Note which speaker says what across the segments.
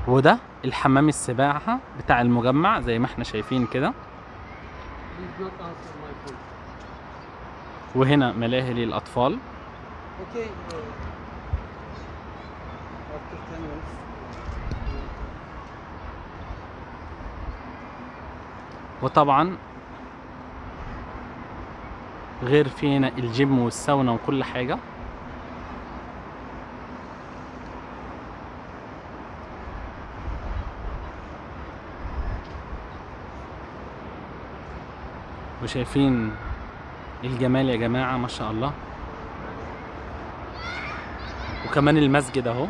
Speaker 1: وده الحمام السباحة بتاع المجمع زي ما احنا شايفين كده
Speaker 2: Please not answer my phone.
Speaker 1: وهنا ملاهي للأطفال
Speaker 2: Okay. Uh, after 10 minutes.
Speaker 1: وطبعا غير فينا الجيم والساونا وكل حاجة وشايفين الجمال يا جماعة ما شاء الله وكمان المسجد اهو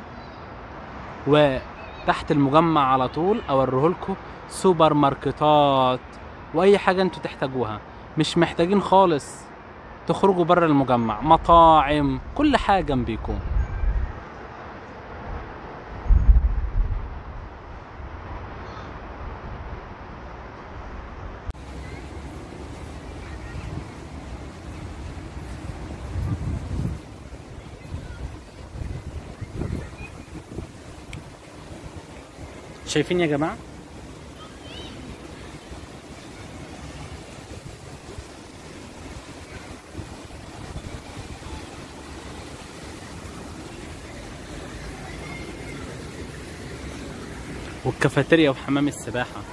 Speaker 1: وتحت المجمع على طول اوريهولكم سوبر ماركتات واي حاجه انتوا تحتاجوها مش محتاجين خالص تخرجوا بره المجمع مطاعم كل حاجه جنبيكم شايفين يا جماعه والكافيتيريا وحمام السباحة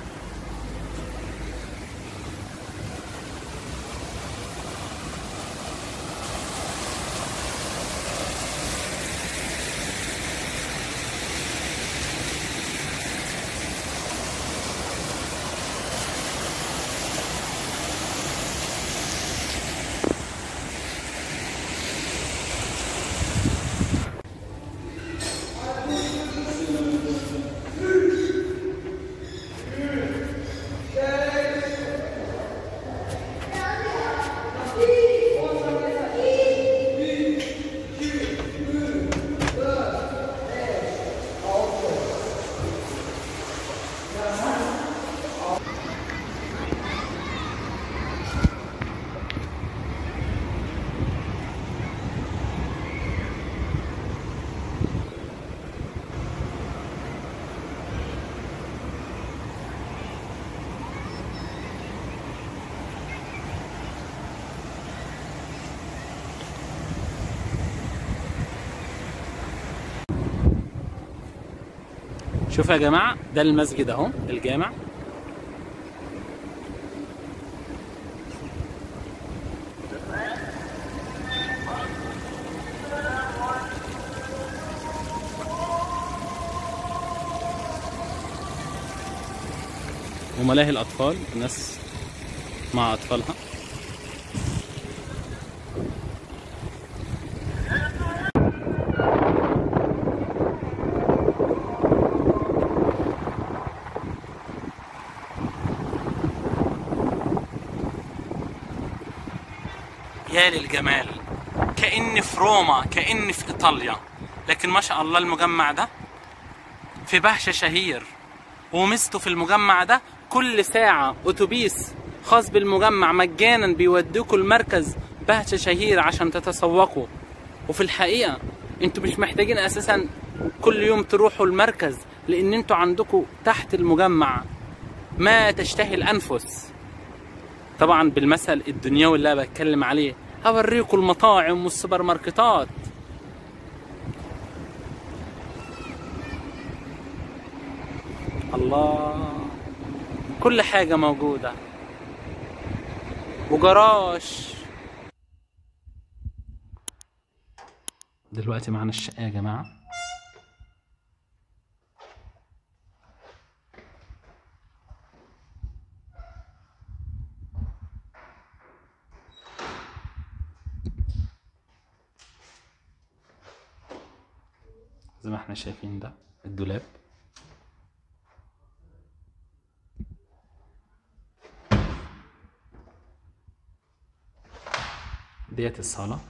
Speaker 1: شوفوا يا جماعة ده المسجد اهو الجامع وملاهي الأطفال الناس مع أطفالها يا للجمال كأني في روما كأني في إيطاليا لكن ما شاء الله المجمع ده في بهشة شهير وميزته في المجمع ده كل ساعة أتوبيس خاص بالمجمع مجانا بيوديكوا المركز بهشة شهير عشان تتسوقوا وفي الحقيقة انتوا مش محتاجين أساسا كل يوم تروحوا المركز لأن انتوا عندكوا تحت المجمع ما تشتهي الأنفس طبعا بالمثل الدنيوي اللي انا بتكلم عليه هوريكم المطاعم والسوبر ماركتات الله كل حاجة موجودة وجراج دلوقتي معانا الشقة يا جماعة زي ما احنا شايفين ده الدولاب ديت الصالة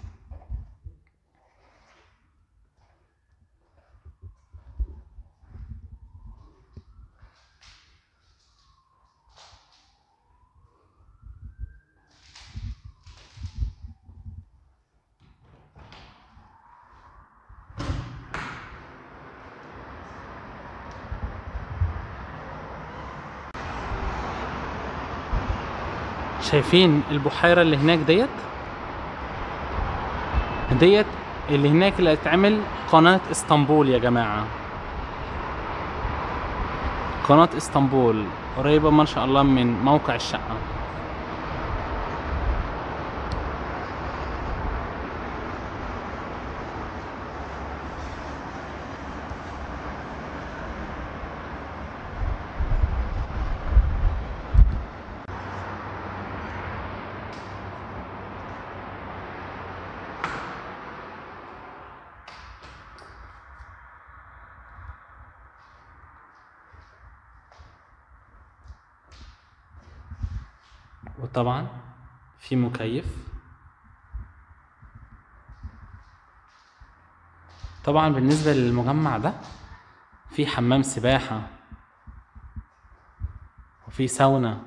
Speaker 1: شايفين البحيرة اللي هناك ديت ديت اللي هناك اللي هتعمل قناة اسطنبول يا جماعة قناة اسطنبول قريبة ما شاء الله من موقع الشقة وطبعا في مكيف طبعا بالنسبة للمجمع ده في حمام سباحة وفي ساونا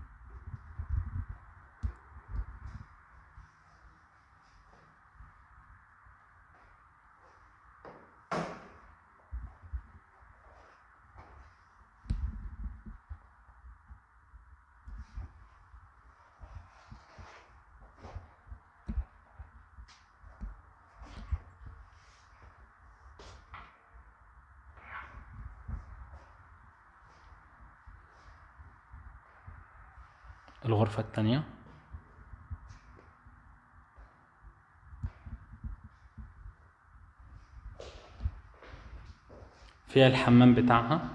Speaker 1: الغرفة التانية فيها الحمام بتاعها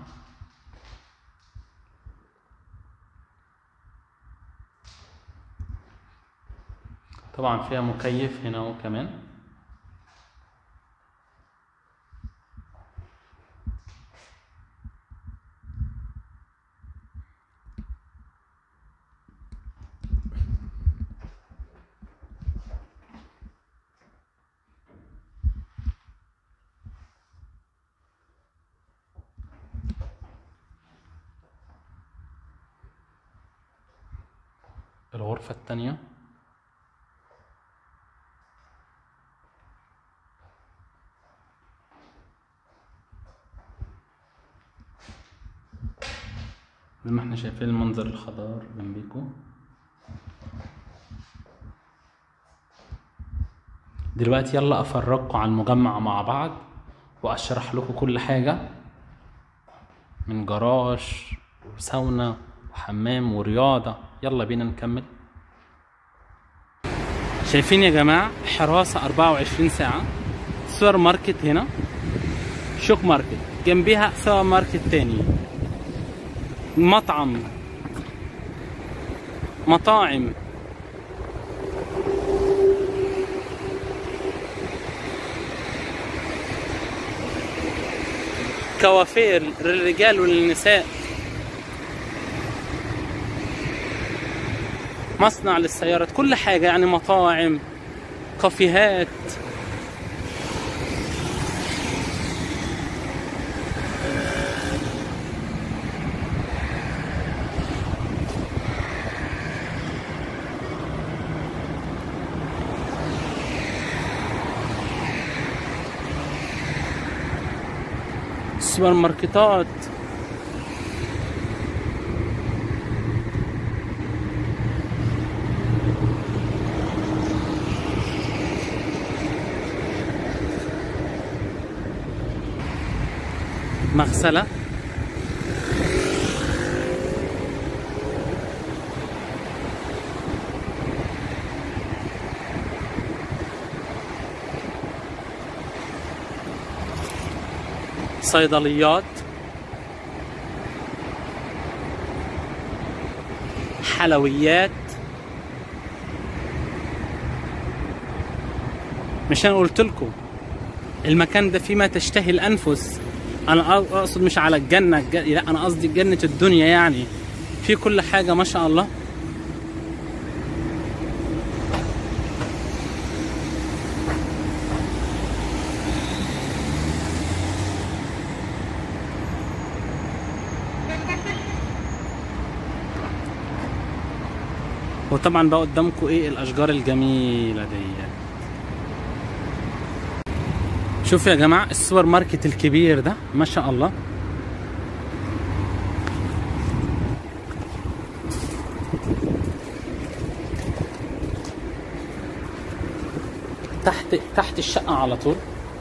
Speaker 1: طبعا فيها مكيف هنا اهو كمان الغرفة التانية زي ما احنا شايفين المنظر الخضار جنبيكم دلوقتي يلا افرجكم على المجمع مع بعض واشرح لكم كل حاجة من جراج وساونا وحمام ورياضة يلا بينا نكمل شايفين يا جماعة حراسة 24 ساعة سوبر ماركت هنا شوك ماركت جنبيها سوبر ماركت تاني مطعم مطاعم كوافير للرجال وللنساء مصنع للسيارات كل حاجة يعني مطاعم كافيهات سوبر ماركتات مغسلة صيدليات حلويات مش انا قلت لكم المكان ده فيه ما تشتهي الانفس انا أ- اقصد مش على الجنه الج... لا انا قصدي جنه الدنيا يعني في كل حاجه ما شاء الله وطبعا بقى قدامكم ايه الاشجار الجميله دي شوفوا يا جماعه السوبر ماركت الكبير ده ما شاء الله تحت تحت الشقه على طول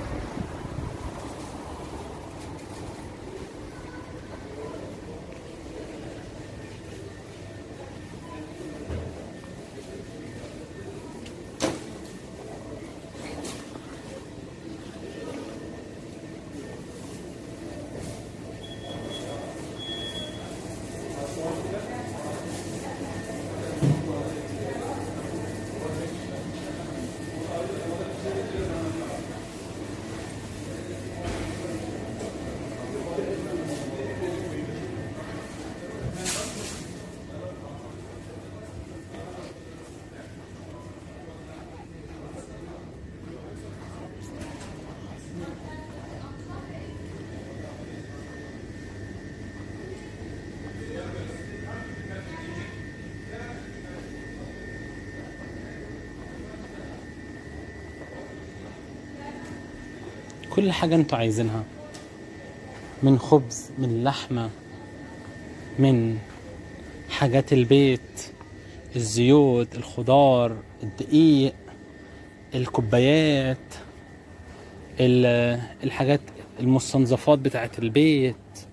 Speaker 1: كل حاجة انتوا عايزينها من خبز من لحمة من حاجات البيت الزيوت الخضار الدقيق الكوبايات ال- الحاجات المستنظفات بتاعت البيت